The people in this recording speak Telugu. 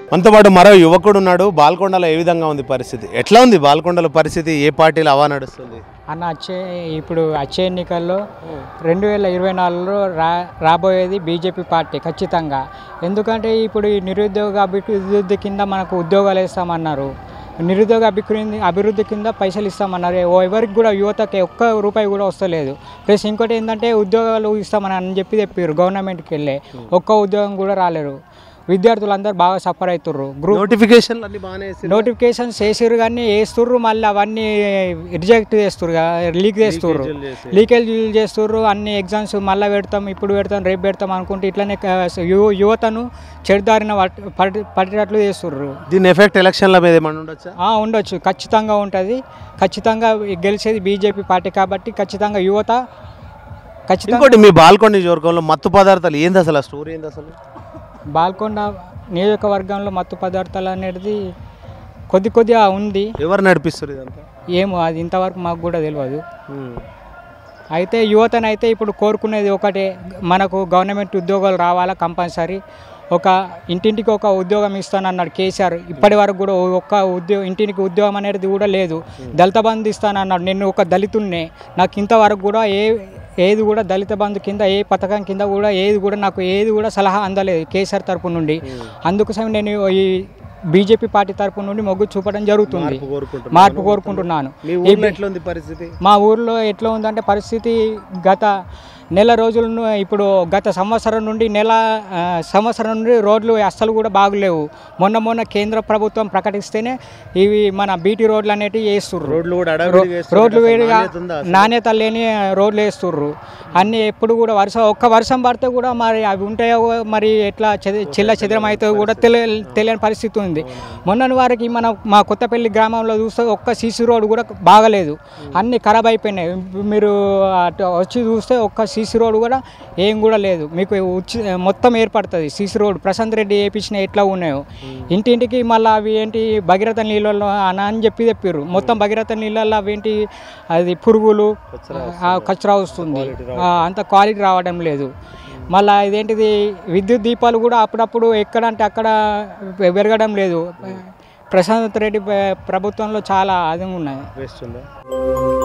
మనతో పాటు మరో యువకుడు ఉన్నాడు బాల్కొండలో ఏ విధంగా ఉంది పరిస్థితి ఎట్లా ఉంది బాల్కొండలో పరిస్థితి ఏ పార్టీలో అవా నడుస్తుంది అన్న వచ్చే ఇప్పుడు వచ్చే ఎన్నికల్లో రెండు వేల ఇరవై నాలుగులో రా రాబోయేది బీజేపీ పార్టీ ఖచ్చితంగా ఎందుకంటే ఇప్పుడు ఈ నిరుద్యోగ అభివృద్ధి కింద మనకు ఉద్యోగాలు ఇస్తామన్నారు నిరుద్యోగ అభివృద్ధి అభివృద్ధి కింద పైసలు ఇస్తామన్నారు ఓ ఎవరికి కూడా యువతకి ఒక్క రూపాయి కూడా వస్తలేదు ప్లస్ ఇంకోటి ఏంటంటే ఉద్యోగాలు ఇస్తామని అని చెప్పి చెప్పారు గవర్నమెంట్కి వెళ్ళి ఒక్క ఉద్యోగం కూడా రాలేరు విద్యార్థులందరూ బాగా సఫర్ అవుతుర్రు గ్రూప్ నోటిఫికేషన్లు అన్ని బాగానే వేసిండ్రు. నోటిఫికేషన్స్ వేసిర్రు కానీ వేస్తుర్రు మళ్ళీ అవన్నీ రిజెక్ట్ చేస్తుర్రు లీక్ చేస్తుర్రు లీకేజీలు చేసి. లీకేజ్ చేస్తుర్రు అన్ని ఎగ్జామ్స్ మళ్ళీ పెడతాం ఇప్పుడు పెడతాం రేపు పెడతాం అనుకుంటే ఇట్లనే క- యు- యువతను చెడుదారిన పట్- పట్టి- పట్టేటట్లు చేస్తుర్రు దీని ఎఫెక్ట్ ఎలక్షన్ల మీద ఏమన్నా ఉండొచ్చా ఆ, ఉండొచ్చు ఖచ్చితంగా ఉంటుంది ఖచ్చితంగా గెలిచేది బీజేపీ పార్టీ కాబట్టి ఖచ్చితంగా యువత ఖచ్చితంగా ఇంకోటి మీ బాల్కొండ నియోజకవర్గంలో మత్తు పదార్థాలు ఏంది అసలు ఆ స్టోరీ ఏంది అసలు బాల్కొండ నియోజకవర్గంలో మత్తు పదార్థాలు అనేది కొద్ది కొద్దిగా ఉంది ఎవరు నడిపిస్తారు ఇదంతా ఏమో అది ఇంతవరకు మాకు కూడా తెలియదు అయితే యువతనైతే ఇప్పుడు కోరుకునేది ఒకటే మనకు గవర్నమెంట్ ఉద్యోగాలు రావాలా కంపల్సరీ ఒక ఇంటింటికి ఒక ఉద్యోగం ఇస్తానన్నాడు కేసీఆర్ ఇప్పటి వరకు కూడా ఒక్క ఉద్యోగం ఇంటింటికి ఉద్యోగం అనేది కూడా లేదు దళిత బంధు ఇస్తానన్నాడు నేను ఒక దళితున్నే నాకు ఇంతవరకు కూడా ఏ ఏది కూడా దళిత బంధు కింద ఏ పథకం కింద కూడా ఏది కూడా నాకు ఏది కూడా సలహా అందలేదు కేసీఆర్ తరపు నుండి అందుకోసం నేను ఈ బీజేపీ పార్టీ తరపు నుండి మొగ్గు చూపడం జరుగుతుంది కోరుకుంటున్నారు. మార్పు కోరుకుంటున్నాను మీ ఊర్లో ఎట్లా ఉంది పరిస్థితి మా ఊర్లో ఎట్లా ఉందంటే పరిస్థితి గత నెల రోజుల ను- ఇప్పుడు గత సంవత్సరం నుండి నెల ఆ, సంవత్సరం నుండి రోడ్లు అస్సలు కూడా బాగులేవు మొన్న మొన్న కేంద్ర ప్రభుత్వం ప్రకటిస్తేనే ఇవి మన బీటీ రోడ్లు అనేటివి వేస్తుర్రు రోడ్లు కూడా అడవిడిగా వేస్తుర్రు. రోడ్లు అసలు వేడిగా నాణ్యత ఉందా అసలు? నాణ్యత లేని రోడ్లు వేస్తుర్రు అన్నీ ఎప్పుడు కూడా వర్షం ఒక్క వర్షం పడితే కూడా మరి అవి ఉంటాయో మరి ఎట్లా చెద- చిల్ల చెదరం అవుతాయో కూడా తెలియ తెలియని పరిస్థితి ఉంది మొన్నటి వారికి మన మా కొత్తపల్లి గ్రామంలో చూస్తే ఒక్క సీసీ రోడ్ కూడా బాగలేదు అన్నీ ఖరాబ్ అయిపోయినాయి మీరు అటు వచ్చి చూస్తే ఒక్క సీసీ రోడ్ కూడా ఏం కూడా లేదు మీకు ఉచి మొత్తం ఏర్పడుతుంది సీసీ రోడ్ ప్రశాంత్ రెడ్డి వేయించిన ఎట్లా ఉన్నాయో ఇంటింటికి మళ్ళీ అవి ఏంటి భగీరథ నీళ్ళల్లో అని అని చెప్పి చెప్పారు మొత్తం భగీరథ నీళ్ళల్లో అవి ఏంటి అది పురుగులు ఆ, కచరా వస్తుంది ఆ, అంత క్వాలిటీ రావడం లేదు మళ్ళీ ఇదేంటిది విద్యుత్ దీపాలు కూడా అప్పుడప్పుడు ఎక్కడంటే అక్కడ పెరగడం లేదు ప్రశాంత్ రెడ్డి ప్రభుత్వంలో చాలా అది ఉన్నాయి వేస్తుందా